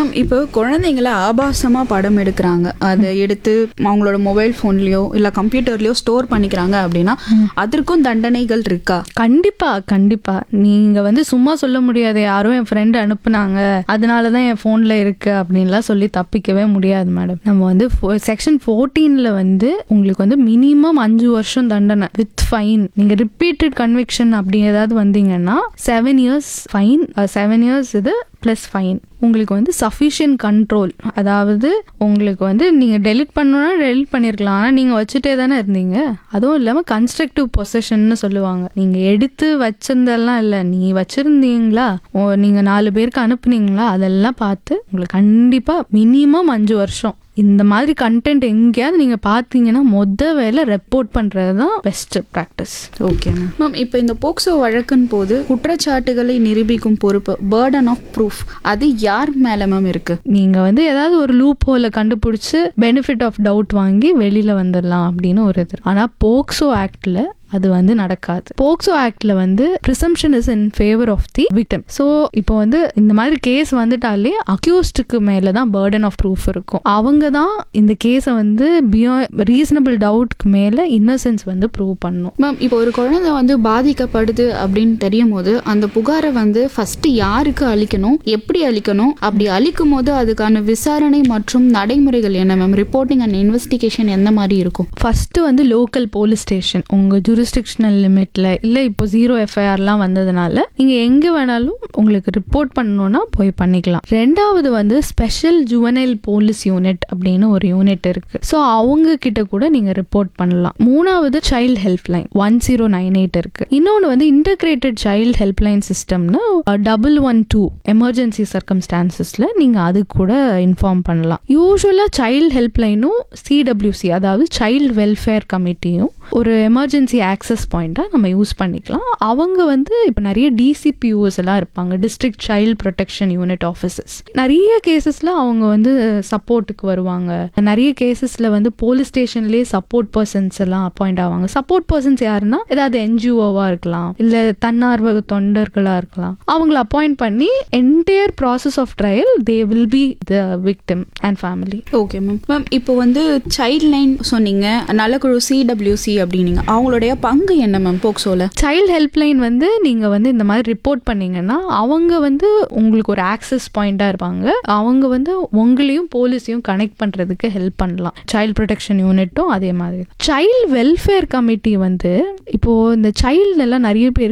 ma'am இப்போ குழந்தைங்கள ஆபாசமா படம் எடுக்கிறாங்க அதை எடுத்து அவங்களோட மொபைல் ஃபோன்லயோ இல்ல கம்ப்யூட்டர்லயோ ஸ்டோர் பண்ணிக்கிறாங்க அப்படின்னா அதற்கும் தண்டனைகள் இருக்கா கண்டிப்பா கண்டிப்பா நீங்க வந்து சும்மா சொல்ல முடியாது யாரோ என் ஃப்ரெண்ட் அனுப்புனாங்க அதனால தான் என் ஃபோன்ல இருக்கு அப்படின்லாம் சொல்லி தப்பிக்கவே முடியாது மேடம் நம்ம வந்து செக்ஷன் ஃபோர்டீன்ல வந்து உங்களுக்கு வந்து மினிமம் அஞ்சு வருஷம் தண்டனை வித் ஃபைன் நீங்க ரிப்பீட்டட் கன்விக்ஷன் அப்படி ஏதாவது வந்தீங்கன்னா seven years fine seven years இது ப்ளஸ் ஃபைன் உங்களுக்கு வந்து சஃபிஷியன்ட் கண்ட்ரோல் அதாவது உங்களுக்கு வந்து நீங்கள் டெலிட் பண்ணணும்னா டெலிட் பண்ணியிருக்கலாம் ஆனால் நீங்கள் வச்சுட்டே தானே இருந்தீங்க அதுவும் இல்லாமல் கன்ஸ்ட்ரக்டிவ் பொசஷன்னு சொல்லுவாங்க நீங்கள் எடுத்து வச்சிருந்தெல்லாம் இல்லை நீ வச்சுருந்தீங்களா நீங்கள் நாலு பேருக்கு அனுப்புனீங்களா அதெல்லாம் பார்த்து உங்களுக்கு கண்டிப்பாக மினிமம் அஞ்சு வருஷம் இந்த மாதிரி கண்டென்ட் எங்கேயாவது நீங்கள் பார்த்தீங்கன்னா மொத வேலை ரெப்போர்ட் பண்ணுறது தான் best practice okay ma'am ma'am இப்போ இந்த போக்சோ வழக்கின் போது குற்றச்சாட்டுகளை நிரூபிக்கும் பொறுப்பு பேர்டன் ஆஃப் ப்ரூஃப் அது யார் மேல மேம் இருக்கு நீங்க வந்து ஏதாவது ஒரு லூப் ஹோலை கண்டுபிடிச்சு பெனிஃபிட் ஆஃப் டவுட் வாங்கி வெளியில வந்துடலாம் அப்படின்னு ஒரு இது ஆனா போக்சோ ஆக்ட்ல அது வந்து நடக்காது போக்சோ ஆக்ட்ல வந்து presumption is in favour of the victim so இப்போ வந்து இந்த மாதிரி கேஸ் வந்துட்டாலே அக்யூஸ்டுக்கு மேல தான் பேர்டன் ஆஃப் ப்ரூஃப் இருக்கும் அவங்க தான் இந்த கேஸை வந்து பியோ ரீசனபிள் டவுட்க்கு மேல இன்னசென்ஸ் வந்து ப்ரூவ் பண்ணும் மேம் இப்போ ஒரு குழந்தை வந்து பாதிக்கப்படுது அப்படின்னு தெரியும் போது அந்த புகாரை வந்து ஃபர்ஸ்ட் யாருக்கு அளிக்கணும் எப்படி அளிக்கணும் அப்படி அளிக்கும் போது அதுக்கான விசாரணை மற்றும் நடைமுறைகள் என்ன மேம் ரிப்போர்ட்டிங் அண்ட் இன்வெஸ்டிகேஷன் எந்த மாதிரி இருக்கும் ஃபர்ஸ்ட் வந்து லோக்கல் போலீஸ் ஸ்டேஷன் உங்க ஜூரிஸ்டிக்ஷனல் லிமிட்ல இல்ல இப்போ ஜீரோ எஃப்ஐஆர்லாம் வந்ததுனால நீங்க எங்க வேணாலும் உங்களுக்கு ரிப்போர்ட் பண்ணணும்னா போய் பண்ணிக்கலாம் ரெண்டாவது வந்து ஸ்பெஷல் ஜுவனைல் போலீஸ் யூனிட் அப்படின்னு ஒரு யூனிட் இருக்கு ஸோ அவங்க கிட்ட கூட நீங்க ரிப்போர்ட் பண்ணலாம் மூணாவது child helpline one zero nine eight இருக்கு இன்னொன்று வந்து இன்டகிரேட்டட் சைல்ட் ஹெல்ப் லைன் சிஸ்டம்னு டபுள் ஒன் டூ எமர்ஜென்சி சர்க்கம்ஸ்டான்சஸ்ல நீங்க அது கூட இன்ஃபார்ம் பண்ணலாம் யூஸ்வலா சைல்ட் ஹெல்ப் லைனும் சிடபிள்யூசி அதாவது சைல்ட் வெல்ஃபேர் கமிட்டியும் ஒரு எமர்ஜென்சி ஆக்சஸ் பாயிண்ட்டாக நம்ம யூஸ் பண்ணிக்கலாம் அவங்க வந்து இப்போ நிறைய டிசிபியூஸ் எல்லாம் இருப்பாங்க district child protection unit offices நிறைய கேசஸில் அவங்க வந்து சப்போர்ட்டுக்கு வருவாங்க நிறைய கேசஸில் வந்து போலீஸ் ஸ்டேஷன்லேயே சப்போர்ட் பர்சன்ஸ் எல்லாம் அப்பாயிண்ட் ஆவாங்க சப்போர்ட் பர்சன்ஸ் யாருன்னா ஏதாவது என்ஜிஓவாக இருக்கலாம் இல்லை தன்னார்வ தொண்டர்களாக இருக்கலாம் அவங்கள அப்பாயிண்ட் பண்ணி entire process of trial they will be the victim and family okay ma'am ma'am இப்போ வந்து சைல்ட் லைன் சொன்னீங்க நலக்குழு சிடபிள்யூசி அப்படின்னீங்க அவங்களுடைய பங்கு என்ன மேம் போக்சோல சைல்ட் ஹெல்ப்லைன் வந்து நீங்கள் வந்து இந்த மாதிரி ரிப்போர்ட் பண்ணீங்கன்னா அவங்க வந்து உங்களுக்கு ஒரு ஆக்சஸ் பாயிண்டாக இருப்பாங்க அவங்க வந்து உங்களையும் போலீஸையும் கனெக்ட் பண்ணுறதுக்கு ஹெல்ப் பண்ணலாம் சைல்ட் ப்ரொடெக்ஷன் யூனிட்டும் அதே மாதிரி சைல்ட் வெல்ஃபேர் கமிட்டி வந்து இப்போது இந்த சைல்டு எல்லாம் நிறைய பேர்